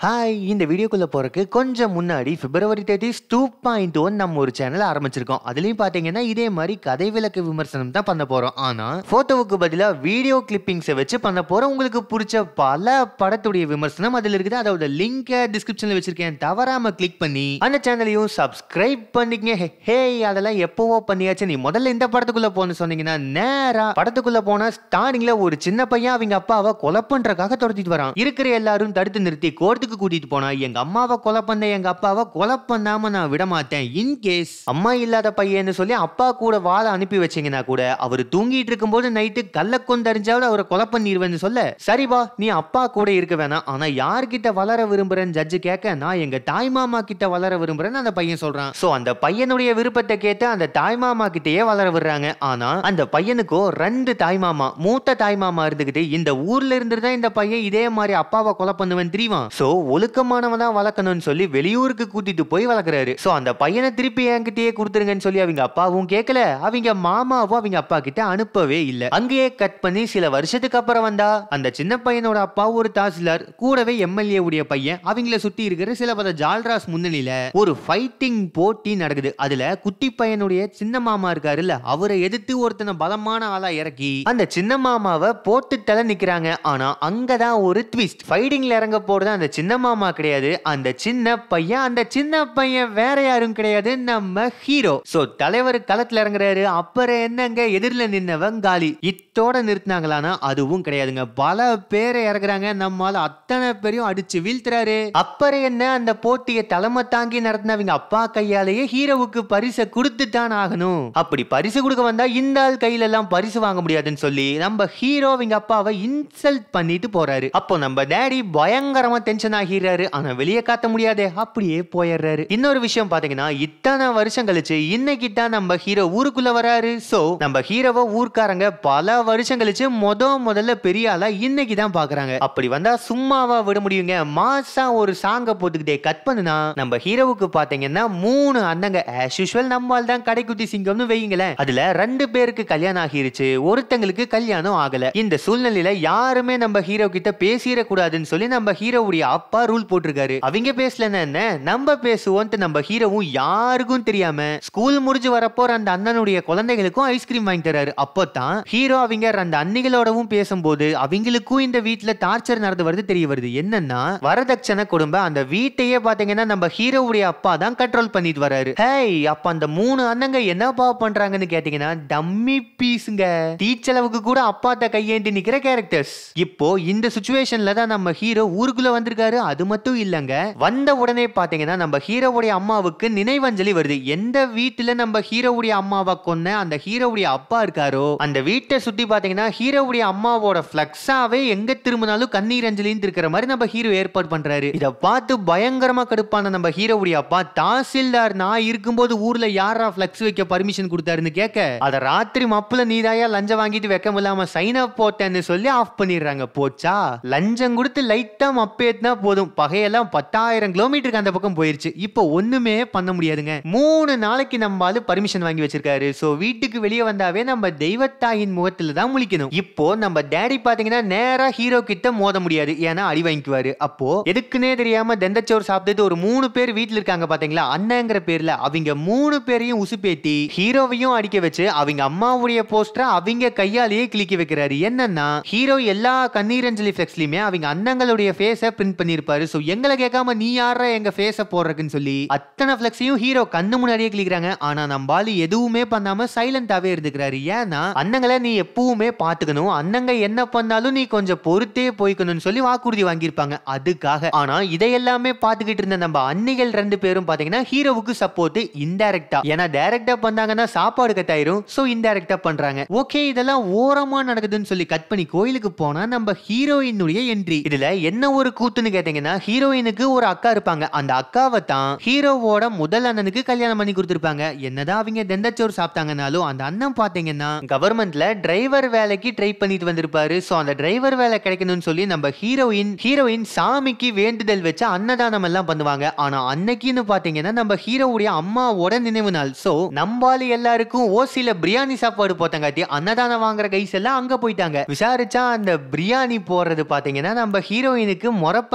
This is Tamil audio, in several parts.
ஹாய் இந்த வீடியோக்குள்ள போறதுக்கு கொஞ்சம் முன்னாடி February thirties two point one நம்ம ஒரு சேனல் ஆரம்பிச்சிருக்கோம் அதுலயும் பாத்தீங்கன்னா இதே மாதிரி கதை விளக்கு விமர்சனம் தான் பண்ண போறோம் ஆனா போட்டோவுக்கு பதிலா வீடியோ கிளிப்பிங்ஸை வச்சு பண்ண போறோம் உங்களுக்கு பிடிச்ச பல படத்துடைய விமர்சனம் அதுல இருக்குது அதோட லிங்கை டிஸ்கிரிப்ஷன்ல வச்சிருக்கேன் தவறாம கிளிக் பண்ணி அந்த சேனலையும் சப்ஸ்கிரைப் பண்ணிக்கங்க ஹே, ஹே அதெல்லாம் எப்பவோ பண்ணியாச்சு நீ முதல்ல இந்த படத்துக்குள்ள போன்னு சொன்னீங்கன்னா நேரா படத்துக்குள்ள போனா ஸ்டார்டிங்ல ஒரு சின்ன பையன் அவங்க அப்பாவை கொலை பண்றதுக்காக துரத்திட்டு வரான் இருக்கிற எல்லாரும் தடுத்து நிறுத்தி கோர்ட்டுக்கு கூட்டிட்டு போனா எங்க அம்மாவை கொலை பண்ண எங்க அப்பாவை கொலை பண்ணாம நான் விட மாட்டேன் இன் கேஸ் அம்மா இல்லாத பையன்னு சொல்லி அப்பா கூட வாழ அனுப்பி வச்சீங்கன்னா கூட அவர் தூங்கிட்டு இருக்கும்போது நைட்டு கல்ல கொந்தறிஞ்சாவது அவரை கொலை பண்ணிடுவேன்னு சொல்ல சரிபா நீ அப்பா கூட இருக்க வேணாம் ஆனா யார்கிட்ட வளர விரும்புறேன்னு ஜட்ஜு கேட்க நான் எங்க தாய் மாமா கிட்ட வளர விரும்புறேன்னு அந்த பையன் சொல்றான் சோ அந்த பையனுடைய விருப்பத்தை கேட்டு அந்த தாய் மாமா கிட்டயே வளர விடுறாங்க ஆனா அந்த பையனுக்கோ ரெண்டு தாய் மாமா மூத்த தாய் மாமா இருந்துகிட்டு இந்த ஊர்ல இருந்து தான் இந்த பையன் இதே மாதிரி அப்பாவை கொலை பண்ணுவேன் தெரியுமா சோ ஒழுக்கமானவன் தான் வளர்க்கணும்னு சொல்லி வெளியூருக்கு கூட்டிட்டு போய் வளர்க்குறாரு சோ அந்த பையனை திருப்பி என்கிட்டயே கொடுத்துருங்கன்னு சொல்லி அவங்க அப்பாவும் கேட்கல அவங்க மாமாவும் அவங்க அப்பா கிட்ட அனுப்பவே இல்ல அங்கேயே கட் பண்ணி சில வருஷத்துக்கு அப்புறம் வந்தா அந்த சின்ன பையனோட அப்பா ஒரு தாசில்தார் கூடவே எம்எல்ஏ உடைய பையன் அவங்கள சுத்தி இருக்கிற சில பல ஜால்ராஸ் முன்னணியில ஒரு ஃபைட்டிங் போட்டி நடக்குது அதுல குட்டி பையனுடைய சின்ன மாமா இருக்காருல்ல அவரை எதிர்த்து ஒருத்தனை பலமான ஆளா இறக்கி அந்த சின்ன மாமாவை போட்டு தலை நிக்கிறாங்க ஆனா அங்கதான் ஒரு ட்விஸ்ட் ஃபைட்டிங்ல இறங்க போறது அந்த சின்ன மாமா கிடையாது அந்த சின்ன பையன் அந்த சின்ன பையன் வேற யாரும் கிடையாது நம்ம ஹீரோ சோ தலைவர் களத்துல இறங்குறாரு அப்புறம் என்னங்க எதிரில நின்னவன் காலி இத்தோட நிறுத்தினாங்களானா அதுவும் கிடையாதுங்க பல பேரை இறக்குறாங்க நம்மால அத்தனை பேரையும் அடிச்சு வீழ்த்துறாரு அப்புறம் என்ன அந்த போட்டியை தலைமை தாங்கி நடத்தினவங்க அப்பா கையாலேயே ஹீரோவுக்கு பரிசை கொடுத்துட்டான் ஆகணும் அப்படி பரிசு கொடுக்க வந்தா இந்த ஆள் கையில எல்லாம் பரிசு வாங்க முடியாதுன்னு சொல்லி நம்ம ஹீரோ அவங்க அப்பாவை இன்சல்ட் பண்ணிட்டு போறாரு அப்போ நம்ம டேடி பயங்கரமா டென்ஷன் ஆகிறாரு ஆனா வெளியே காட்ட முடியாதே அப்படியே போயிடுறாரு இன்னொரு விஷயம் பாத்தீங்கன்னா இத்தனை வருஷம் கழிச்சு இன்னைக்கு தான் நம்ம ஹீரோ ஊருக்குள்ள வராரு சோ நம்ம ஹீரோவை ஊர்க்காரங்க பல வருஷம் கழிச்சு முத முதல்ல பெரிய ஆளா இன்னைக்கு தான் பாக்குறாங்க அப்படி வந்தா சும்மாவா விட முடியுங்க மாசா ஒரு சாங்க போட்டுக்கிட்டே கட் பண்ணுனா நம்ம ஹீரோவுக்கு பாத்தீங்கன்னா மூணு அண்ணங்க ஆஸ் யூஷுவல் நம்மால் தான் கடைக்குட்டி சிங்கம்னு வைங்களேன் அதுல ரெண்டு பேருக்கு கல்யாணம் ஆகிருச்சு ஒருத்தங்களுக்கு கல்யாணம் ஆகல இந்த சூழ்நிலையில யாருமே நம்ம ஹீரோ கிட்ட பேசிட கூடாதுன்னு சொல்லி நம்ம ஹீரோவுடைய அப்பா ரூல் போட்டிருக்காரு அவங்க பேசலன்னா என்ன நம்ம பேசுவோன்ட்டு நம்ம ஹீரோவும் யாருக்கும் தெரியாம ஸ்கூல் முடிஞ்சு வரப்போ அந்த அண்ணனுடைய குழந்தைகளுக்கும் ஐஸ்கிரீம் வாங்கி தராரு அப்போதான் ஹீரோ அவங்க அந்த அன்னிகளோடவும் பேசும்போது அவங்களுக்கும் இந்த வீட்டுல டார்ச்சர் நடந்து வருது தெரிய வருது என்னன்னா வரதட்சணை குடும்பம் அந்த வீட்டையே பாத்தீங்கன்னா நம்ம ஹீரோவுடைய அப்பா தான் கண்ட்ரோல் பண்ணிட்டு வராரு ஹேய் அப்ப அந்த மூணு அண்ணங்க என்னப்பா பண்றாங்கன்னு கேட்டீங்கன்னா டம்மி பீஸுங்க டீச்சளவுக்கு கூட அப்பாட்ட கையேந்தி நிக்கிற கேரக்டர்ஸ் இப்போ இந்த சுச்சுவேஷன்ல தான் நம்ம ஹீரோ ஊருக்குள்ள வந்திருக்காரு அது மட்டும் இல்லங்க வந்த உடனே பாத்தீங்கன்னா நம்ம ஹீரோவுடைய அம்மாவுக்கு நினைவஞ்சலி வருது எந்த வீட்டுல நம்ம ஹீரோவுடைய அம்மாவை கொன்ன அந்த ஹீரோவுடைய அப்பா இருக்காரோ அந்த வீட்டை சுத்தி பாத்தீங்கன்னா ஹீரோவுடைய அம்மாவோட பிளக்ஸாவே எங்க திரும்பினாலும் கண்ணீர் அஞ்சலின்னு இருக்கிற மாதிரி நம்ம ஹீரோ ஏற்பாடு பண்றாரு இத பார்த்து பயங்கரமா கடுப்பான நம்ம ஹீரோவுடைய அப்பா தாசில்தார் நான் இருக்கும்போது ஊர்ல யாரா பிளக்ஸ் வைக்க பர்மிஷன் கொடுத்தாருன்னு கேட்க அத ராத்திரி மப்புல நீதாயா லஞ்சம் வாங்கிட்டு வைக்க இல்லாம சைன் அப் போட்டேன்னு சொல்லி ஆஃப் பண்ணிடுறாங்க போச்சா லஞ்சம் கொடுத்து லைட்டா மப்பேத்தினா போதும் பகையெல்லாம் பத்தாயிரம் கிலோமீட்டருக்கு அந்த பக்கம் போயிருச்சு இப்போ ஒண்ணுமே பண்ண முடியாதுங்க மூணு நாளைக்கு நம்மால பர்மிஷன் வாங்கி வச்சிருக்காரு சோ வீட்டுக்கு வெளியே வந்தாவே நம்ம தெய்வத்தாயின் முகத்துல தான் முழிக்கணும் இப்போ நம்ம டேடி பாத்தீங்கன்னா நேரா ஹீரோ கிட்ட மோத முடியாது ஏன்னா அடி வாங்கிக்குவாரு அப்போ எதுக்குன்னே தெரியாம தெண்டச்சோறு சாப்பிட்டுட்டு ஒரு மூணு பேர் வீட்டுல இருக்காங்க பாத்தீங்களா அண்ணங்கிற பேர்ல அவங்க மூணு பேரையும் உசுப்பேத்தி ஹீரோவையும் அடிக்க வச்சு அவங்க அம்மாவுடைய போஸ்டரை அவங்க கையாலேயே கிளிக்க வைக்கிறாரு என்னன்னா ஹீரோ எல்லா கண்ணீரஞ்சலி ஃபிளெக்ஸ்லயுமே அவங்க அண்ணங்களுடைய ஃபேஸை பிரிண்ட் பண்ணிருப்பாரு சோ எங்களை கேட்காம நீ யாரா எங்க ஃபேஸை போடுறதுன்னு சொல்லி அத்தனை ஃபிளெக்ஸையும் ஹீரோ கண்ணு முன்னாடியே கிளிக்கிறாங்க ஆனா நம்பாலி எதுவுமே பண்ணாம சைலண்டாவே இருந்துக்கிறாரு ஏன்னா அண்ணங்களை நீ எப்பவுமே பாத்துக்கணும் அண்ணங்க என்ன பண்ணாலும் நீ கொஞ்சம் பொறுத்தே போய்க்கணும்னு சொல்லி வாக்குறுதி வாங்கியிருப்பாங்க அதுக்காக ஆனா இதையெல்லாமே பாத்துக்கிட்டு இருந்த நம்ம அன்னிகள் ரெண்டு பேரும் பாத்தீங்கன்னா ஹீரோவுக்கு சப்போர்ட் இன்டைரக்டா ஏன்னா டைரக்டா பண்ணாங்கன்னா சாப்பாடு கட்டாயிரும் சோ இன்டைரக்டா பண்றாங்க ஓகே இதெல்லாம் ஓரமா நடக்குதுன்னு சொல்லி கட் பண்ணி கோயிலுக்கு போனா நம்ம ஹீரோயினுடைய என்ட்ரி இதுல என்ன ஒரு கூத்துன்னு கேட்டீங்கன்னா ஹீரோயினுக்கு ஒரு அக்கா இருப்பாங்க அந்த அக்காவை தான் ஹீரோவோட முதல் அண்ணனுக்கு கல்யாணம் பண்ணி கொடுத்திருப்பாங்க என்னதான் அவங்க தெண்டச்சோறு சாப்பிட்டாங்கனாலும் அந்த அண்ணன் பாத்தீங்கன்னா கவர்மெண்ட்ல டிரைவர் வேலைக்கு ட்ரை பண்ணிட்டு வந்திருப்பாரு சோ அந்த டிரைவர் வேலை கிடைக்கணும்னு சொல்லி நம்ம ஹீரோயின் ஹீரோயின் சாமிக்கு வேண்டுதல் வச்சு அன்னதானம் எல்லாம் பண்ணுவாங்க ஆனா அன்னைக்குன்னு பாத்தீங்கன்னா நம்ம ஹீரோவுடைய அம்மாவோட நினைவு நாள் சோ நம்பாலி எல்லாருக்கும் ஓசில பிரியாணி சாப்பாடு போட்டங்காட்டி அன்னதானம் வாங்குற கைஸ் எல்லாம் அங்க போயிட்டாங்க விசாரிச்சா அந்த பிரியாணி போடுறது பாத்தீங்கன்னா நம்ம ஹீரோயினுக்கு முறப்பை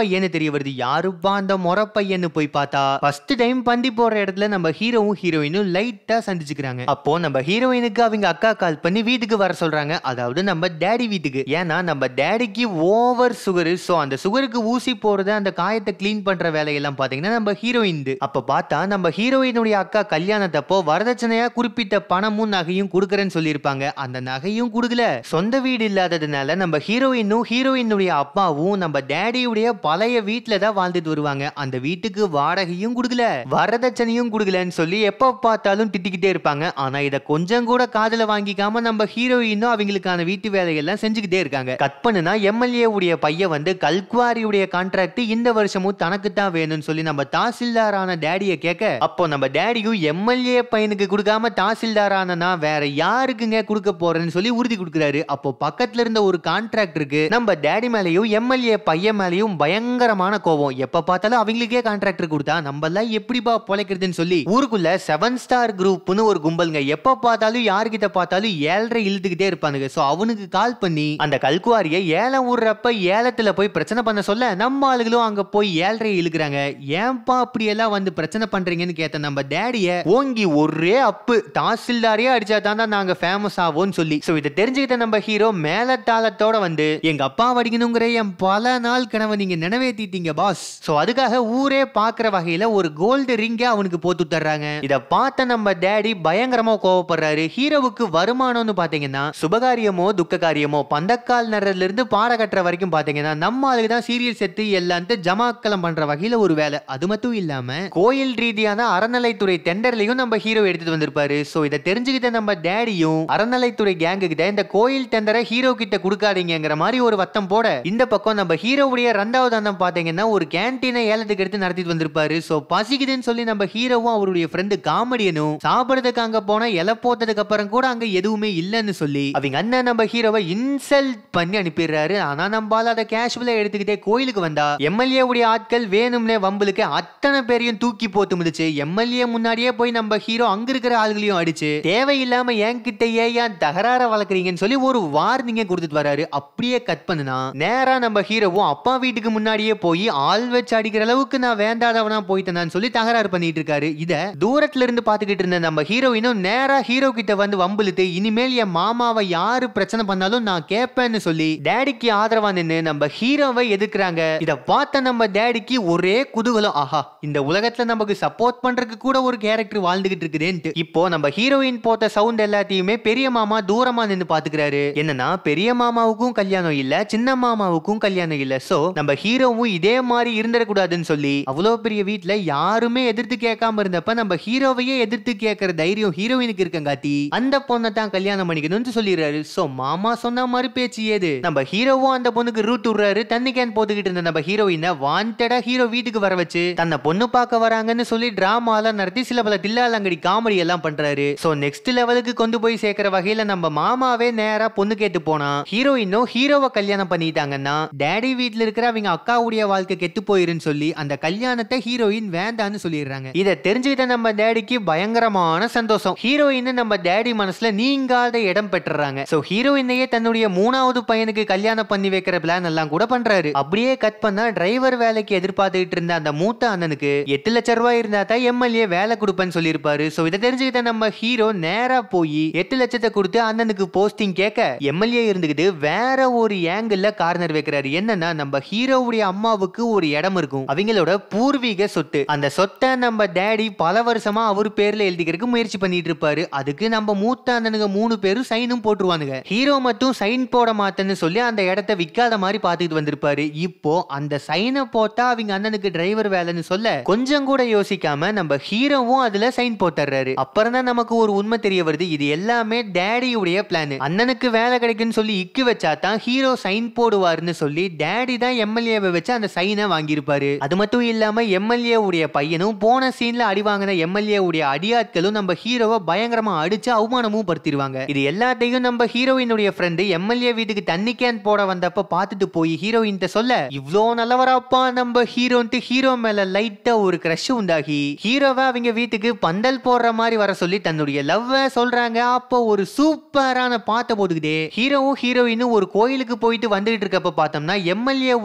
பையன்னு தெரிய வருது யாருப்பா அந்த முறை பையன்னு போய் பார்த்தா ஃபர்ஸ்ட் டைம் பந்தி போற இடத்துல நம்ம ஹீரோவும் ஹீரோயினும் லைட்டா சந்திச்சுக்கிறாங்க அப்போ நம்ம ஹீரோயினுக்கு அவங்க அக்கா கால் பண்ணி வீட்டுக்கு வர சொல்றாங்க அதாவது நம்ம டேடி வீட்டுக்கு ஏன்னா நம்ம டேடிக்கு ஓவர் சுகர் சோ அந்த சுகருக்கு ஊசி போறது அந்த காயத்தை க்ளீன் பண்ற வேலையெல்லாம் பாத்தீங்கன்னா நம்ம ஹீரோயின் அப்ப பார்த்தா நம்ம ஹீரோயினுடைய அக்கா கல்யாணத்தப்போ வரதட்சணையா குறிப்பிட்ட பணமும் நகையும் கொடுக்கறேன்னு சொல்லியிருப்பாங்க அந்த நகையும் கொடுக்கல சொந்த வீடு இல்லாததுனால நம்ம ஹீரோயினும் ஹீரோயினுடைய அப்பாவும் நம்ம டேடியுடைய பழைய வீட்டுல தான் வாழ்ந்துட்டு வருவாங்க அந்த வீட்டுக்கு வாடகையும் கொடுக்கல வரதட்சணையும் கொடுக்கலன்னு சொல்லி எப்ப பார்த்தாலும் திட்டிக்கிட்டே இருப்பாங்க ஆனா இத கொஞ்சம் கூட காதுல வாங்கிக்காம நம்ம ஹீரோயினும் அவங்களுக்கான வீட்டு வேலையெல்லாம் செஞ்சுக்கிட்டே இருக்காங்க கட் பண்ணுனா எம்எல்ஏ உடைய பையன் வந்து கல்குவாரியுடைய கான்ட்ராக்ட் இந்த வருஷமும் தனக்கு தான் வேணும்னு சொல்லி நம்ம தாசில்தாரான டேடிய கேட்க அப்போ நம்ம டேடியும் எம்எல்ஏ பையனுக்கு கொடுக்காம தாசில்தாரான நான் வேற யாருக்குங்க கொடுக்க போறேன்னு சொல்லி உறுதி கொடுக்குறாரு அப்போ பக்கத்துல இருந்த ஒரு கான்ட்ராக்டருக்கு நம்ம டேடி மேலயும் எம்எல்ஏ பையன் மேலயும் பயங்கரமான கோவம் எப்ப பார்த்தாலும் அவங்களுக்கே கான்ட்ராக்டர் கொடுத்தா நம்ம எல்லாம் எப்படிப்பா பொழைக்கிறதுன்னு சொல்லி ஊருக்குள்ள செவன் ஸ்டார் குரூப்னு ஒரு கும்பலுங்க எப்ப பார்த்தாலும் யார்கிட்ட பார்த்தாலும் ஏழரை இழுத்துக்கிட்டே இருப்பானுங்க சோ அவனுக்கு கால் பண்ணி அந்த கல்குவாரியை ஏலம் விடுறப்ப ஏலத்துல போய் பிரச்சனை பண்ண சொல்ல நம்ம ஆளுகளும் அங்க போய் ஏழரை இழுக்கிறாங்க ஏன்பா அப்படி எல்லாம் வந்து பிரச்சனை பண்றீங்கன்னு கேட்ட நம்ம டேடிய ஓங்கி ஒரே அப்பு தாசில்தாரே அடிச்சா தான் நாங்க ஃபேமஸ் ஆவோம்னு சொல்லி சோ இதை தெரிஞ்சுக்கிட்ட நம்ம ஹீரோ மேல தாளத்தோட வந்து எங்க அப்பா வடிக்கணுங்கிற என் பல நாள் கனவை நீங்க நிறைவேற்றிட்டீங்க பாஸ் சோ அதுக்காக ஊரே பாக்குற வகையில ஒரு கோல்டு ரிங்க அவனுக்கு போட்டு தர்றாங்க இத பார்த்த நம்ம டேடி பயங்கரமா கோவப்படுறாரு ஹீரோவுக்கு வருமானம்னு பாத்தீங்கன்னா சுபகாரியமோ துக்க காரியமோ பந்தக்கால் நடுறதுல இருந்து பாறை கட்டுற வரைக்கும் பாத்தீங்கன்னா நம்ம ஆளுக்கு தான் சீரியல் செட்டு எல்லாத்தையும் ஜமாக்கலம் பண்ற வகையில ஒரு வேலை அது மட்டும் இல்லாம கோயில் ரீதியான அறநிலைத்துறை டெண்டர்லயும் நம்ம ஹீரோ எடுத்துட்டு வந்திருப்பாரு சோ இதை தெரிஞ்சுக்கிட்ட நம்ம டேடியும் அறநிலைத்துறை கேங்கு கிட்ட இந்த கோயில் டெண்டரை ஹீரோ கிட்ட கொடுக்காதீங்கிற மாதிரி ஒரு வட்டம் போட இந்த பக்கம் நம்ம ஹீரோவுடைய ரெண்டாவது அண்ணன் பாத்தீங்கன்னா ஒரு கேன்டீனை ஏலத்துக்கு எடுத்து நடத்திட்டு வந்திருப்பாரு சோ பசிக்குதுன்னு சொல்லி நம்ம ஹீரோவும் அவருடைய ஃப்ரெண்டு காமெடியனும் சாப்பிடுறதுக்கு அங்க போனா இலை போட்டதுக்கு அப்புறம் கூட அங்க எதுவுமே இல்லைன்னு சொல்லி அவங்க அண்ணன் நம்ம ஹீரோவை இன்சல்ட் பண்ணி அனுப்பிடுறாரு ஆனா நம்மளால அதை கேஷுவலா எடுத்துக்கிட்டே கோயிலுக்கு வந்தா எம்எல்ஏ உடைய ஆட்கள் வேணும்னே வம்பலுக்கு அத்தனை பேரையும் தூக்கி போட்டு முடிச்சு எம்எல்ஏ முன்னாடியே போய் நம்ம ஹீரோ அங்க இருக்கிற ஆளுகளையும் அடிச்சு தேவையில்லாம என்கிட்ட ஏன் தகராற வளர்க்குறீங்கன்னு சொல்லி ஒரு வார்னிங்க கொடுத்துட்டு வராரு அப்படியே கட் பண்ணுனா நேரா நம்ம ஹீரோவும் அப்பா வீட்டுக்கு முன்னாடியே போய் ஆள் வச்சு அடிக்கிற அளவுக்கு நான் வேண்டாதவனா போயிட்டேனான்னு சொல்லி தகராறு பண்ணிட்டு இருக்காரு இத தூரத்துல இருந்து பாத்துக்கிட்டு இருந்த நம்ம ஹீரோயினும் நேரா ஹீரோ கிட்ட வந்து வம்பிழுத்து இனிமேல் என் மாமாவை யாரு பிரச்சனை பண்ணாலும் நான் கேட்பேன்னு சொல்லி டேடிக்கு ஆதரவா நின்னு நம்ம ஹீரோவை எதிர்க்கிறாங்க இத பார்த்த நம்ம டேடிக்கு ஒரே குதூகலம் ஆஹா இந்த உலகத்துல நமக்கு சப்போர்ட் பண்றதுக்கு கூட ஒரு கேரக்டர் வாழ்ந்துகிட்டு இருக்குதேன்ட்டு இப்போ நம்ம ஹீரோயின் போட்ட சவுண்ட் எல்லாத்தையுமே பெரிய மாமா தூரமா நின்னு பாத்துக்கிறாரு என்னன்னா பெரிய மாமாவுக்கும் கல்யாணம் இல்ல சின்ன மாமாவுக்கும் கல்யாணம் இல்ல சோ நம்ம ஹீரோவும் இதே மாதிரி இருந்துடக்கூடாதுன்னு சொல்லி அவ்வளவு பெரிய வீட்ல யாருமே எதிர்த்து கேட்காம இருந்தப்ப நம்ம ஹீரோவையே எதிர்த்து கேட்கற தைரியம் ஹீரோயினுக்கு இருக்கங்காட்டி அந்த பொண்ணை தான் கல்யாணம் பண்ணிக்கணும்னு சொல்லிடுறாரு சோ மாமா சொன்ன மாதிரி பேச்சு ஏது நம்ம ஹீரோவும் அந்த பொண்ணுக்கு ரூட் விடுறாரு தண்ணி கேன் போட்டுக்கிட்டு இருந்த நம்ம ஹீரோயினை வாண்டடா ஹீரோ வீட்டுக்கு வர வச்சு தன்னை பொண்ணு பார்க்க வராங்கன்னு சொல்லி டிராமா எல்லாம் நடத்தி சில பல தில்லாலங்கடி காமெடி எல்லாம் பண்றாரு சோ நெக்ஸ்ட் லெவலுக்கு கொண்டு போய் சேர்க்கிற வகையில நம்ம மாமாவே நேரா பொண்ணு கேட்டு போனா ஹீரோயினும் ஹீரோவை கல்யாணம் பண்ணிட்டாங்கன்னா டேடி வீட்ல இருக்கிற அவங்க அக்காவுடைய வாழ்க்கை கெட்டு போயிருன்னு சொல்லி அந்த கல்யாணத்தை ஹீரோயின் வேண்டான்னு சொல்லிடுறாங்க இதை தெரிஞ்சுக்கிட்ட நம்ம டேடிக்கு பயங்கரமான சந்தோஷம் ஹீரோயின் நம்ம டேடி மனசுல நீங்காத இடம் பெற்றுறாங்க சோ ஹீரோயினையே தன்னுடைய மூணாவது பையனுக்கு கல்யாணம் பண்ணி வைக்கிற பிளான் எல்லாம் கூட பண்றாரு அப்படியே கட் பண்ணா டிரைவர் வேலைக்கு எதிர்பார்த்துக்கிட்டு இருந்த அந்த மூத்த அண்ணனுக்கு எட்டு லட்சம் ரூபாய் இருந்தா தான் எம்எல்ஏ வேலை கொடுப்பேன்னு சொல்லியிருப்பாரு சோ இதை தெரிஞ்சுக்கிட்ட நம்ம ஹீரோ நேரா போய் எட்டு லட்சத்தை கொடுத்து அண்ணனுக்கு போஸ்டிங் கேட்க எம்எல்ஏ இருந்துகிட்டு வேற ஒரு ஏங்கிள் கார்னர் வைக்கிறாரு என்னன்னா நம்ம ஹீரோவுடைய அம்மாவுக்கு ஒரு இடம் இருக்கும் அவங்களோட பூர்வீக சொத்து அந்த சொத்தை நம்ம டேடி பல வருஷமா அவர் பேர்ல எழுதிக்கிறதுக்கு முயற்சி பண்ணிட்டு இருப்பாரு அதுக்கு நம்ம மூத்த அண்ணனுங்க மூணு பேரும் சைனும் போட்டுருவானுங்க ஹீரோ மட்டும் சைன் போட மாட்டேன்னு சொல்லி அந்த இடத்த விற்காத மாதிரி பார்த்துட்டு வந்திருப்பாரு இப்போ அந்த சைனை போட்டா அவங்க அண்ணனுக்கு டிரைவர் வேலைன்னு சொல்ல கொஞ்சம் கூட யோசிக்காம நம்ம ஹீரோவும் அதுல சைன் போட்டுறாரு அப்புறம் தான் நமக்கு ஒரு உண்மை தெரிய வருது இது எல்லாமே டேடியுடைய பிளான் அண்ணனுக்கு வேலை கிடைக்குன்னு சொல்லி இக்கு வச்சா தான் ஹீரோ சைன் போடுவாருன்னு சொல்லி டேடி தான் எம்எல்ஏவை வச்சு அந்த சைனை வாங்கியிருப்பாரு அது மட்டும் இல்லாம எம்எல்ஏ உடைய பையனும் போன சீன்ல அடி வாங்கின எம்எல்ஏ உடைய அடியாட்களும் நம்ம ஹீரோவை பயங்கரமா அடிச்சு அவமானமும் படுத்திடுவாங்க இது எல்லாத்தையும் நம்ம ஹீரோயினுடைய ஃப்ரெண்டு எம்எல்ஏ வீட்டுக்கு தண்ணி கேன் போட வந்தப்ப பார்த்துட்டு போய் ஹீரோயின் சொல்ல இவ்ளோ நல்லவராப்பா நம்ம ஹீரோன்ட்டு ஹீரோ மேல லைட்டா ஒரு கிரஷ் உண்டாகி ஹீரோவை அவங்க வீட்டுக்கு பந்தல் போடுற மாதிரி வர சொல்லி தன்னுடைய லவ் சொல்றாங்க அப்போ ஒரு சூப்பரான பாட்டை போட்டுக்கிட்டே ஹீரோவும் ஹீரோயினும் ஒரு கோயிலுக்கு போயிட்டு வந்துகிட்டு இருக்கப்ப பார்த்தோம்னா எம்எல்ஏ உடைய பையன்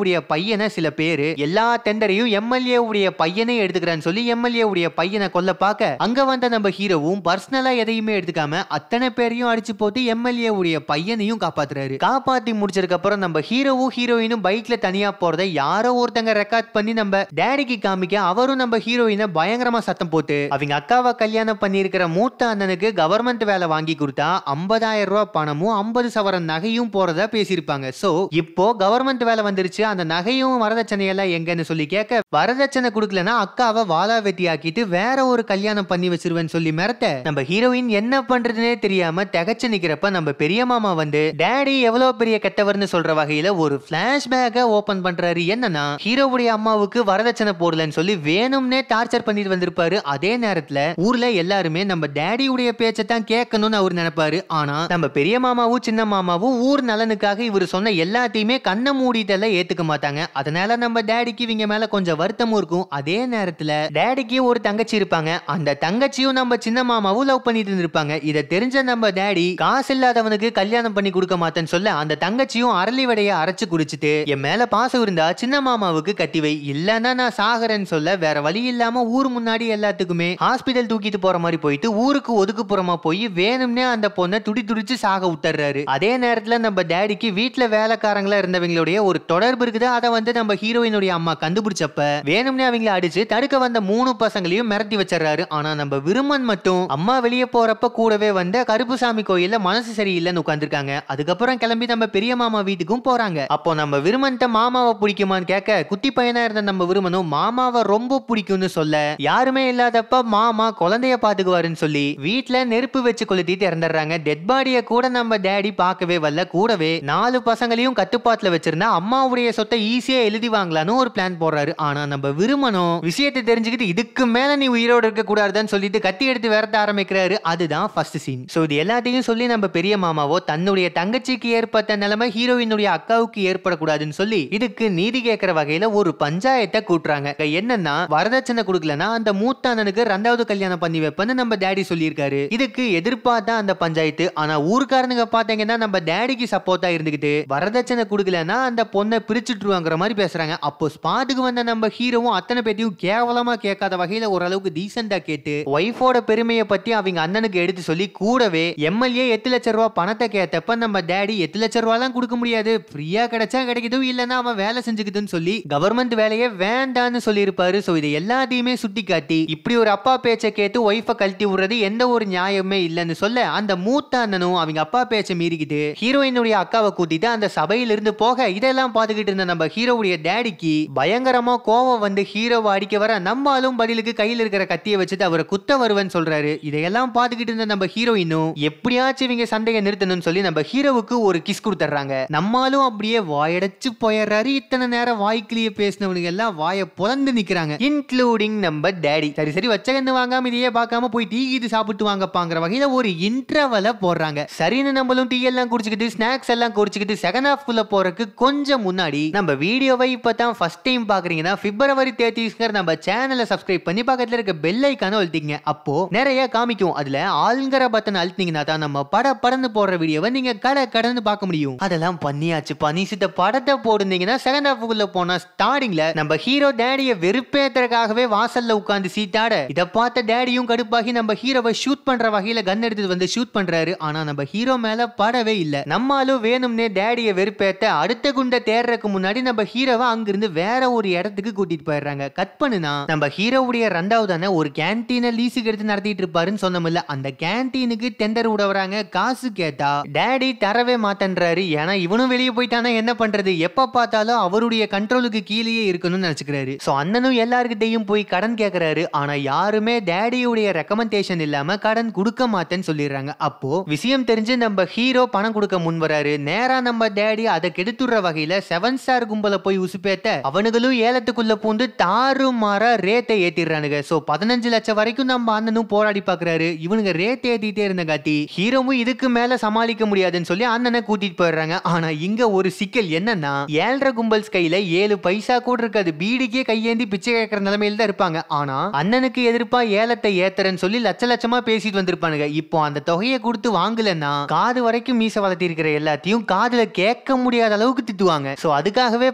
பையனை சில பேரு எல்லா டெண்டரையும் எம்எல்ஏ உடைய பையனே எடுத்துக்கிறான்னு சொல்லி எம்எல்ஏ உடைய பையனை கொல்ல பார்க்க அங்க வந்த நம்ம ஹீரோவும் பர்சனலா எதையுமே எடுத்துக்காம அத்தனை பேரையும் அடிச்சு போட்டு எம்எல்ஏ உடைய பையனையும் காப்பாத்துறாரு காப்பாத்தி முடிச்சதுக்கு அப்புறம் நம்ம ஹீரோவும் ஹீரோயினும் பைக்ல தனியா போறதை யாரோ ஒருத்தங்க ரெக்கார்ட் பண்ணி நம்ம டேடிக்கு காமிக்க அவரும் நம்ம ஹீரோயினை பயங்கரமா சத்தம் போட்டு அவங்க அக்காவை கல்யாணம் பண்ணியிருக்கிற மூத்த அண்ணனுக்கு கவர்மெண்ட் வேலை வாங்கி கொடுத்தா ஐம்பதாயிரம் ரூபாய் பணமும் ஐம்பது சவரன் நகையும் போறதா பேசியிருப்பாங்க சோ இப்போ கவர்மெண்ட் வேலை வந்துருச்சு அந்த நகையும் வரதட்சணை எல்லாம் எங்கன்னு சொல்லி கேட்க வரதட்சணை கொடுக்கலனா அக்காவை வாழா வெட்டி ஆக்கிட்டு வேற ஒரு கல்யாணம் பண்ணி வச்சிருவேன்னு சொல்லி மிரட்ட நம்ம ஹீரோயின் என்ன பண்றதுனே தெரியாம திகச்சு நிக்கிறப்ப நம்ம பெரிய மாமா வந்து டேடி எவ்வளவு பெரிய கெட்டவர்னு சொல்ற வகையில ஒரு பிளாஷ்பேக்கை ஓபன் பண்றாரு என்னன்னா ஹீரோவுடைய அம்மாவுக்கு வரதட்சணை போடலன்னு சொல்லி வேணும்னே டார்ச்சர் பண்ணிட்டு வந்திருப்பாரு அதே நேரத்துல ஊர்ல எல்லாருமே நம்ம டேடியுடைய பேச்சை தான் கேட்கணும்னு அவர் நினைப்பாரு ஆனா நம்ம பெரிய மாமாவும் சின்ன மாமாவும் ஊர் நலனுக்காக இவர் சொன்ன எல்லாத்தையுமே கண்ணை மூடிட்டெல்லாம் ஏத்துக்க மாட்டாங்க அதனால நம்ம டேடிக்கு இவங்க மேல கொஞ்சம் வருத்தமும் இருக்கும் அதே நேரத்துல டேடிக்கு ஒரு தங்கச்சி இருப்பாங்க அந்த தங்கச்சியும் நம்ம சின்ன மாமாவும் லவ் பண்ணிட்டு இருந்திருப்பாங்க இதை தெரிஞ்ச நம்ம டேடி காசு இல்லாதவனுக்கு கல்யாணம் பண்ணி கொடுக்க மாட்டேன்னு சொல்ல அந்த தங்கச்சியும் அரளி வடையை அரைச்சு குடிச்சிட்டு என் மேல பாசம் இருந்தா சின்ன மாமாவுக்கு கட்டி வை இல்லன்னா நான் சாகரேன்னு சொல்ல வேற வழி இல்லாம ஊர் முன்னாடி எல்லாத்துக்குமே ஹாஸ்பிட்டல் தூக்கிட்டு போற மாதிரி போயிட்டு ஊருக்கு ஒதுக்குப்புறமா போய் வேணும்னே அந்த பொண்ணை துடி துடிச்சு சாக விட்டுறாரு அதே நேரத்துல நம்ம டேடிக்கு வீட்டுல வேலைக்காரங்களா இருந்தவங்களுடைய ஒரு தொடர்பு இருக்குது அதை வந்து நம்ம ஹீரோயினுடைய அம்மா கண்டுபிடிச்சப்ப வேணும்னே அவங்கள அடிச்சு தடுக்க வந்த மூணு பசங்களையும் மிரட்டி வச்சிடறாரு ஆனா நம்ம விருமன் மட்டும் அம்மா வெளியே போறப்ப கூடவே வந்த கருப்புசாமி கோயில்ல மனசு சரியில்லைன்னு உட்காந்துருக்காங்க அதுக்கப்புறம் கிளம்பி நம்ம பெரிய மாமா வீட்டுக்கும் போறாங்க அப்போ நம்ம விருமன்ட்ட மாமாவை பிடிக்குமான்னு கேட்க குட்டி பையனா இருந்த நம்ம விருமனும் மாமாவை ரொம்ப பிடிக்கும்னு சொல்ல யாருமே இல்லாதப்ப மாமா குழந்தைய பாத்துக்குவாருன்னு சொல்லி வீட்ல நெருப்பு வச்சு கொளுத்திட்டு இறந்துடுறாங்க டெட் பாடிய கூட நம்ம டேடி பார்க்கவே வரல கூடவே நாலு பசங்களையும் கட்டுப்பாட்டுல வச்சிருந்தா அம்மாவுடைய சொத்தை ஈஸியா எழுதி வாங்கலாம்னு ஒரு பிளான் போடுறாரு ஆனா நம்ம விருமனும் விஷயத்தை தெரிஞ்சுக்கிட்டு இதுக்கு மேல நீ உயிரோடு இருக்க கூடாதுன்னு சொல்லிட்டு கத்தி எடுத்து விரட்ட ஆரம்பிக்கிறாரு அதுதான் ஃபர்ஸ்ட் சீன் சோ இது எல்லாத்தையும் சொல்லி நம்ம பெரிய மாமாவோ தன்னுடைய தங்கச்சிக்கு ஏற்பட்ட நிலைமை ஹீரோயினுடைய அக்காவுக்கு ஏற்படக்கூடாதுன்னு சொல்லி இதுக்கு நீதி கேட்கிற வகையில ஒரு பஞ்சாயத்தை கூட்டுறாங்க என்னன்னா வரதட்சணை கொடுக்கலனா அந்த மூத்த அண்ணனுக்கு ரெண்டாவது கல்யாணம் பண்ணி வைப்பேன்னு நம்ம டேடி சொல்லியிருக்காரு இதுக்கு எதிர்பார்த்தா அந்த பஞ்சாயத்து ஆனா ஊர்க்காரனுங்க பாத்தீங்கன்னா நம்ம டேடிக்கு சப்போர்ட்டா இருந்துகிட்டு வரதட்சணை கொடுக்கலனா அந்த பொண்ணை பிரிச்சுட்டுருவாங்கிற மாதிரி பேசுறாங்க அப்போ ஸ்பாட்டுக்கு வந்த நம்ம ஹீரோவும் அத்தனை பேத்தையும் கேவலமா கேட்காத வகையில ஓரளவுக்கு டீசெண்டா கேட்டு ஒய்ஃபோட பெருமையை பத்தி அவங்க அண்ணனுக்கு எடுத்து சொல்லி கூடவே எம்எல்ஏ எட்டு லட்சம் ரூபாய் பணத்தை கேட்டப்ப நம்ம டேடி எட்டு லட்சம் ரூபாய்லாம் கொடுக்க முடியாது ஃப்ரீயா கிடைச்சா கிடைக்குது இல்லைன்னா அவன் வேலை செஞ்சுக்குதுன்னு சொல்லி கவர்மெண்ட் வேலையே வேண்டான்னு சொல்லியிருப்பாரு ஸோ இதை எல்லாத்தையுமே சுட்டி காட்டி இப்படி ஒரு அப்பா பேச்சை கேட்டு ஒய்ஃபை கழட்டி விடுறது எந்த ஒரு நியாயமே இல்லைன்னு சொல்ல அந்த மூத்த அண்ணனும் அவங்க அப்பா பேச்சை மீறிக்கிட்டு ஹீரோயினுடைய அக்காவை கூட்டிட்டு அந்த சபையிலிருந்து போக இதெல்லாம் பார்த்துக்கிட்டு இருந்த நம்ம ஹீரோவுடைய டேடிக்கு பயங்கரமா கோவம் வந்து ஹீரோவை அடிக்க வர நம்மளும் பதிலுக்கு கையில் இருக்கிற கத்தியை வச்சுட்டு அவரை குத்த வருவேன்னு சொல்றாரு இதையெல்லாம் பார்த்துக்கிட்டு இருந்த நம்ம ஹீரோயினும் எப்படியாச்சும் இவங்க சண்டையை நிறுத்தணும்னு சொல்லி நம்ம ஹீரோவுக்கு ஒரு கிஸ் கொடுத்துட்றாங்க நம்மளும் அப்படியே வாயடைச்சு போயிடுறாரு இத்தனை நேரம் வாய்க்கிலேயே பேசினவனுங்க எல்லாம் வாயை பொழந்து நிக்கிறாங்க இன்க்ளூடிங் நம்ம டேடி சரி சரி வச்சகன்னு வாங்காம இதையே பார்க்காம போய் டீ இது சாப்பிட்டு வாங்கப்பாங்கிற வகையில ஒரு இன்டர்வலை போடுறாங்க சரின்னு நம்மளும் டீ எல்லாம் குடிச்சுக்கிட்டு ஸ்நாக்ஸ் எல்லாம் குடிச்சுக்கிட்டு செகண்ட் ஹாஃப்குள்ள போறதுக்கு கொஞ்சம் முன்னாடி நம்ம வீடியோவை இப்போ தான் ஃபர்ஸ்ட் டைம் பாக்குறீங்கன்னா பிப்ரவரி தேர்ட்டிஸ்கர் நம்ம சேனலை சப்ஸ்கிரைப் பண்ணி பக்கத்துல இருக்க பெல் ஐக்கான அழுத்திங்க அப்போ நிறைய காமிக்கும் அதுல ஆளுங்கிற பட்டன் அழுத்திங்கன்னா தான் நம்ம பட படந்து போடுற வீடியோவை நீங்க கடை கடந்து பார்க்க முடியும் அதெல்லாம் பண்ணியாச்சு பனிசித்த படத்தை போடுனீங்கன்னா செகண்ட் ஹாஃபுக்குள்ள போனா ஸ்டார்டிங்ல நம்ம ஹீரோ டேடியை வெறுப்பேத்துறதுக்காகவே வாசல்ல உட்கார்ந்து சீட்டாட இதை பார்த்த டேடியும் கடுப்பாகி நம்ம ஹீரோவை ஷூட் பண்ற வகையில கன் எடுத்து வந்து ஷூட் பண்றாரு ஆனா நம்ம ஹீரோ மேல படவே இல்ல நம்மாலும் வேணும்னே டேடியை வெறுப்பேத்த அடுத்த குண்டை தேடுறதுக்கு முன்னாடி நம்ம ஹீரோவை அங்கிருந்து வேற ஒரு இடத்துக்கு கூட்டிட்டு போயிடுறாங்க கட் பண்ணுனா நம்ம ஹீரோவுடைய ரெண்டாவது அண்ணன் ஒரு கேன்டீனை லீஸுக்கு எடுத்து நடத்திட்டு இருப்பாருன்னு சொன்னோம்ல அந்த கேன்டீனுக்கு டெண்டர் விட வராங்க காசு கேட்டா டேடி தரவே மாட்டேன்றாரு ஏன்னா இவனும் வெளியே போயிட்டானா என்ன பண்றது எப்ப பார்த்தாலும் அவருடைய கண்ட்ரோலுக்கு கீழேயே இருக்கணும்னு நினைச்சுக்கிறாரு சோ அண்ணனும் எல்லாருக்கிட்டையும் போய் கடன் கேக்குறாரு ஆனா யாருமே டேடியுடைய ரெக்கமெண்டேஷன் இல்லாம கடன் கொடுக்க மாட்டேன்னு சொல்லிடுறாங்க அப்போ விஷயம் தெரிஞ்சு நம்ம ஹீரோ பணம் கொடுக்க முன் வராரு நேரா நம்ம டேடி அதை கெடுத்துடுற வகையில செவன் ஸ்டார் கும்பல போய் உசுப்பேத்த அவனுங்களும் ஏலத்துக்குள்ள பூந்து தாறு மாறா ரேட்டை ஏத்திடுறானுங்க சோ பதினஞ்சு லட்சம் வரைக்கும் நம்ம அண்ணனும் போராடி பாக்குறாரு இவனுங்க ரேட் ஏத்திட்டே இருந்த காட்டி ஹீரோவும் இதுக்கு மேல சமாளிக்க முடியாதுன்னு சொல்லி அண்ணனை கூட்டிட்டு போயிடுறாங்க ஆனா இங்க ஒரு சிக்கல் என்னன்னா ஏழரை கும்பல்ஸ் கையில ஏழு பைசா கூட இருக்காது பீடிக்கே கையேந்தி பிச்சை கேட்கற நிலைமையில தான் இருப்பாங்க ஆனா அண்ணனுக்கு எதிர்ப்பா ஏலத்தை ஏத்துறேன்னு சொல்லி லட்ச லட்சமா பேசிட்டு வந்திருப்பானுங்க இப்போ அந்த தொகையை கொடுத்து வாங்கலன்னா காது வரைக்கும் மீச வளர்த்தி இருக்கிற எல்லாத்தையும் காதுல கேட்க முடியாத அளவுக்கு திட்டுவாங்க சோ அதுக்காகவே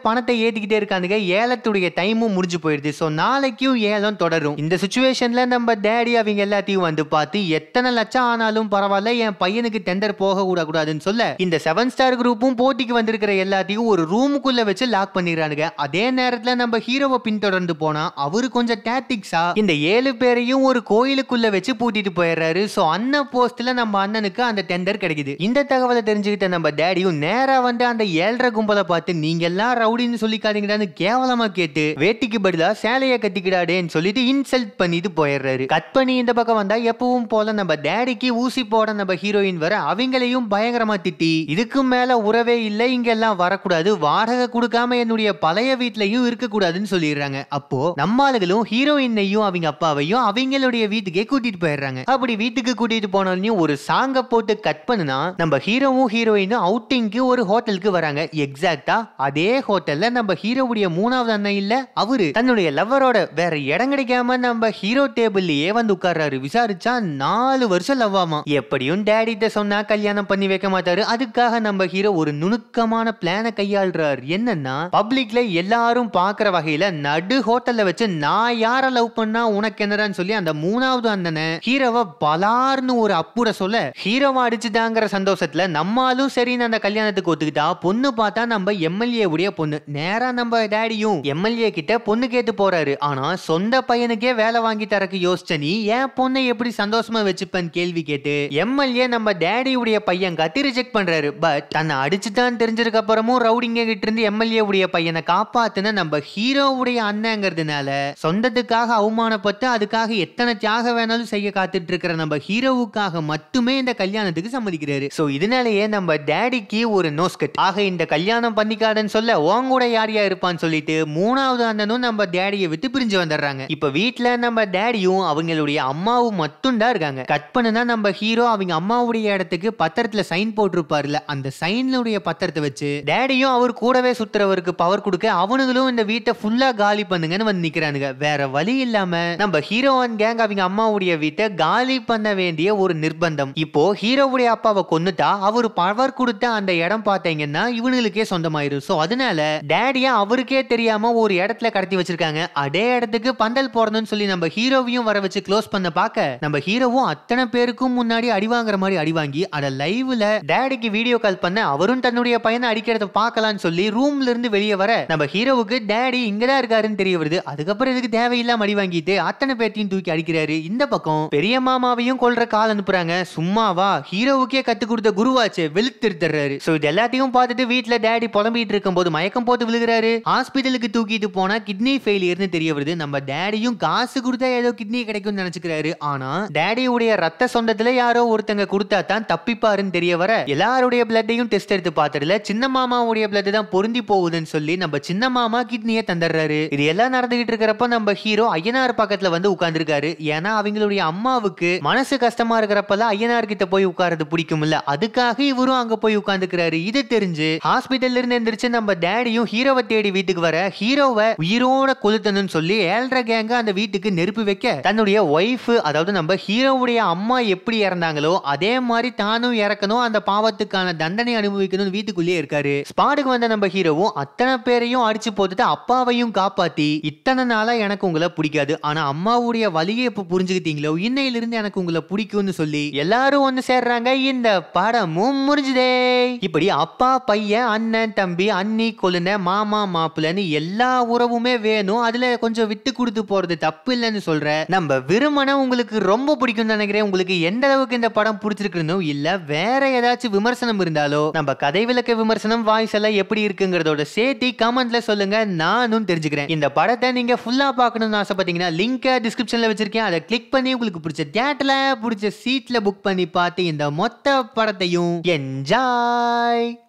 பணத்தை ஏத்திக்கிட்டே இருக்கானுங்க ஏலத்துடைய டைமும் முடிஞ்சு போயிடுது ஸோ நாளைக்கும் ஏலம் தொடரும் இந்த சுச்சுவேஷன்ல நம்ம டேடி அவங்க எல்லாத்தையும் வந்து பார்த்து எத்தனை லட்சம் ஆனாலும் பரவாயில்ல என் பையனுக்கு டெண்டர் போக கூடாதுன்னு சொல்ல இந்த செவன் ஸ்டார் குரூப்பும் போட்டிக்கு வந்திருக்கிற எல்லாத்தையும் ஒரு ரூமுக்குள்ள வச்சு லாக் பண்ணிடுறானுங்க அதே நேரத்துல நம்ம ஹீரோவை பின்தொடர்ந்து போனா அவரு கொஞ்சம் டாக்டிக்ஸா இந்த ஏழு பேரையும் ஒரு கோயிலுக்குள்ள வச்சு பூட்டிட்டு போயிடுறாரு ஸோ அண்ணன் போஸ்ட்ல நம்ம அண்ணனுக்கு அந்த டெண்டர் கிடைக்குது இந்த தகவலை தெரிஞ்சுக்கிட்ட நம்ம டேடியும் நேரா வந்து அந்த ஏழரை கும்பலை பார்த்து நீங்க எல்லாம் ரவுடின்னு சொல்லிக்காதீங்கடான்னு கேவலமா கேட்டு வேட்டிக்கு பதிலா சேலைய கட்டிக்கிடாடேன்னு சொல்லிட்டு இன்சல்ட் பண்ணிட்டு போயிடுறாரு கட் பண்ணி இந்த பக்கம் வந்தா எப்பவும் போல நம்ம டேடிக்கு ஊசி போட நம்ம ஹீரோயின் வர அவங்களையும் பயங்கரமா திட்டி இதுக்கு மேல உறவே இல்லை இங்க எல்லாம் வரக்கூடாது வாடகை கொடுக்காம என்னுடைய பழைய வீட்லயும் இருக்கக்கூடாதுன்னு சொல்லிடுறாங்க அப்போ நம்ம ஆளுகளும் ஹீரோயினையும் அவங்க அப்பாவையும் அவங்களுடைய வீட்டுக்கே கூட்டிட்டு போயிடுறாங்க அப்படி வீட்டுக்கு கூட்டிட்டு போனோடனையும் ஒரு சாங்க போட்டு கட் பண்ணுனா நம்ம ஹீரோவும் ஹீரோயினும் அவுட்டிங்க்கு ஒரு ஹோட்டலுக்கு வராங்க எக்ஸாக்டா அதே ஹோட்டல்ல நம்ம ஹீரோவுடைய மூணாவது அண்ணன் இல்ல அவரு தன்னுடைய லவ்வரோட வேற இடம் கிடைக்காம நம்ம ஹீரோ டேபிள்லயே வந்து உட்கார்றாரு விசாரிச்சா நாலு வருஷம் லவ் ஆமா எப்படியும் டேடிட்ட சொன்னா கல்யாணம் பண்ணி வைக்க மாட்டாரு அதுக்காக நம்ம ஹீரோ ஒரு நுணுக்கமான பிளான கையாளுறாரு என்னன்னா பப்ளிக்ல எல்லாரும் பாக்குற வகையில நடு ஹோட்டல்ல வச்சு நான் யார லவ் பண்ணா உனக்கு என்னடான்னு சொல்லி அந்த மூணாவது அண்ணனை ஹீரோவை பலார்னு ஒரு அப்புற சொல்ல ஹீரோவை அடிச்சுட்டாங்கிற சந்தோஷத்துல நம்மாலும் சரின்னு அந்த கல்யாணத்துக்கு ஒத்துக்கிட்டா பொண்ணு பார்த்தா நம்ம எம்எல்ஏ உடைய பொண்ணு நேரா நம்ம டேடியும் எம்எல்ஏ கிட்ட பொண்ணு கேட்டு போறாரு ஆனா சொந்த பையனுக்கே வேலை வாங்கி தரக்கு யோசிச்ச நீ என் பொண்ணை எப்படி சந்தோஷமா வச்சுப்பேன்னு கேள்வி கேட்டு எம்எல்ஏ நம்ம டேடியுடைய பையன் கத்தி ரிஜெக்ட் பண்றாரு பட் தன்னை அடிச்சுட்டான்னு தெரிஞ்சதுக்கு அப்புறமும் ரவுடிங்க கிட்ட இருந்து எம்எல்ஏ உடைய பையனை காப்பாத்துன நம்ம ஹீரோவுடைய அண்ணங்கிறதுனால சொந்தத்துக்காக அவமானப்பட்டு அதுக்காக எத்தனை தியாகம் வேணாலும் செய்ய காத்துட்டு இருக்கிற நம்ம ஹீரோவுக்காக மட்டுமே இந்த கல்யாணத்துக்கு சம்மதிக்கிறாரு சோ இதனாலேயே நம்ம டேடிக்கு ஒரு நோஸ்கட் ஆக இந்த கல்யாணம் பண்ணிக்காதன்னு சொல்ல உன் கூட யார் யார் இருப்பான்னு சொல்லிட்டு மூணாவது அண்ணனும் நம்ம டேடியை விட்டு பிரிஞ்சு வந்துடுறாங்க இப்ப வீட்ல நம்ம டேடியும் அவங்களுடைய அம்மாவும் மட்டும் தான் இருக்காங்க கட் பண்ணுனா நம்ம ஹீரோ அவங்க அம்மாவுடைய இடத்துக்கு பத்திரத்துல சைன் போட்டிருப்பாருல அந்த சைன்லுடைய பத்திரத்தை வச்சு டேடியும் அவர் கூடவே சுத்துறவருக்கு பவர் கொடுக்க அவனுங்களும் இந்த வீட்டை ஃபுல்லா காலி பண்ணுங்கன்னு வந்து நிக்கிறானுங்க வேற வழி இல்லாம நம்ம ஹீரோ அண்ட் கேங் அவங்க அம்மாவுடைய வீட்டை காலி பண்ண வேண்டிய ஒரு நிர்பந்தம் இப்போ ஹீரோவுடைய அப்பாவை கொன்னுட்டா அவர் பவர் கொடுத்த அந்த இடம் பார்த்தீங்கன்னா இவனுங்களுக்கே சொந்தமாயிரும் சோ அதனால டேடியா அவருக்கே தெரியாம ஒரு இடத்துல கடத்தி வச்சிருக்காங்க அதே இடத்துக்கு பந்தல் போடணும்னு சொல்லி நம்ம ஹீரோவையும் வர வச்சு க்ளோஸ் பண்ண பார்க்க நம்ம ஹீரோவும் அத்தனை பேருக்கும் முன்னாடி அடி வாங்குற மாதிரி அடி வாங்கி அத லைவ்ல டேடிக்கு வீடியோ கால் பண்ண அவரும் தன்னுடைய பையனை அடிக்கிறத பார்க்கலாம்னு சொல்லி ரூம்ல இருந்து வெளியே வர நம்ம ஹீரோவுக்கு டேடி இங்கதான் இருக்காருன்னு தெரிய வருது அதுக்கப்புறம் இதுக்கு தேவையில்லாம அடி வாங்கிட்டு அத்தனை பேர்த்தையும் தூக்கி அடிக்கிறாரு இந்த பக்கம் பெரிய மாமாவையும் கொல்ற கால் அனுப்புறாங்க சும்மாவா ஹீரோவுக்கே கத்து கொடுத்த குருவாச்சு வெளுத்திருத்துறாரு சோ இது எல்லாத்தையும் பார்த்துட்டு வீட்ல டேடி புலம்பிட்டு இருக்கும்போது மயக்கம் போட்டு விழுகிறாரு ஹாஸ்பிட்டலுக்கு தூக்கிட்டு போனா கிட்னி ஃபெயிலியர்னு தெரிய வருது நம்ம டேடியும் காசு கொடுத்தா ஏதோ கிட்னி கிடைக்கும்னு நினைச்சுக்கிறாரு ஆனா டேடியுடைய ரத்த சொந்தத்துல யாரோ ஒருத்தங்க கொடுத்தா தான் தப்பிப்பாருன்னு தெரிய வர எல்லாருடைய பிளட்டையும் டெஸ்ட் எடுத்து பார்த்ததுல சின்ன மாமாவுடைய பிளட் தான் பொருந்தி போகுதுன்னு சொல்லி நம்ம சின்ன மாமா கிட்னியை தந்துடுறாரு இது எல்லாம் நடந்துகிட்டு இருக்கிறப்ப நம்ம ஹீரோ ஐயனார் பக்கத்துல வந்து உட்கார்ந்துருக்காரு ஏன்னா அவங்களுடைய அம்மாவுக்கு மனசு கஷ்டமா இருக்கிறப்பெல்லாம் ஐயனார் கிட்ட போய் உட்கார்றது பிடிக்கும்ல அதுக்காக இவரும் அங்க போய் உட்கார்ந்துக்கிறாரு இது தெரிஞ்சு ஹாஸ்பிட்டல்ல இருந்து எந்திரிச்சு நம்ம டேடியும் ஹீரோவை தேடி வீட்டுக்கு வர ஹீரோவை உயிரோட கொளுத்தணும்னு சொல்லி ஏழ்ரை கேங்க அந்த வீட்டுக்கு நெருப்பு வைக்க தன்னுடைய ஒய்ஃப் அதாவது நம்ம ஹீரோவுடைய அம்மா எப்படி இறந்தாங்களோ அதே மாதிரி தானும் இறக்கணும் அந்த பாவத்துக்கான தண்டனை அனுபவிக்கணும் வீட்டுக்குள்ளேயே இருக்காரு ஸ்பாட்டுக்கு வந்த நம்ம ஹீரோவும் அத்தனை பேரையும் அடிச்சு போட்டுட்டு அப்பாவையும் காப்பாத்தி இத்தனை நாளா எனக்கு உங்களை பிடிக்காது ஆனா அம்மாவுடைய வலியை இப்ப புரிஞ்சுக்கிட்டீங்களோ இன்னையிலிருந்து எனக்கு உங்களை பிடிக்கும்னு சொல்லி எல்லாரும் ஒண்ணு சேர்றாங்க இந்த படமும் முடிஞ்சுதே இப்படி அப்பா பையன் அண்ணன் தம்பி அண்ணி கொழுந்த மாமா மாப்பிள்ளைன்னு எல்லா உறவுமே வேணும் அதுல கொஞ்சம் விட்டு கொடுத்து போறது தப்பு இல்லைன்னு சொல்ற நம்ம விருமணம் உங்களுக்கு ரொம்ப பிடிக்கும்னு நினைக்கிறேன் உங்களுக்கு எந்த அளவுக்கு இந்த படம் பிடிச்சிருக்குன்னு இல்ல வேற ஏதாச்சும் விமர்சனம் இருந்தாலோ நம்ம கதை விளக்க விமர்சனம் வாய்ஸ் எல்லாம் எப்படி இருக்குங்கிறதோட சேர்த்து கமெண்ட்ல சொல்லுங்க நானும் தெரிஞ்சுக்கிறேன் இந்த படத்தை நீங்க ஃபுல்லா பார்க்கணும்னு ஆசைப்பட்டீங்கன்னா லிங்கை டிஸ்கிரிப்ஷன்ல வச்சிருக்கேன் அதை கிளிக் பண்ணி உங்களுக்கு பிடிச்ச தியேட்டர்ல பிடிச்ச சீட்ல புக் பண்ணி பார்த்து இந்த மொத்த படத்தையும் என்ஜாய்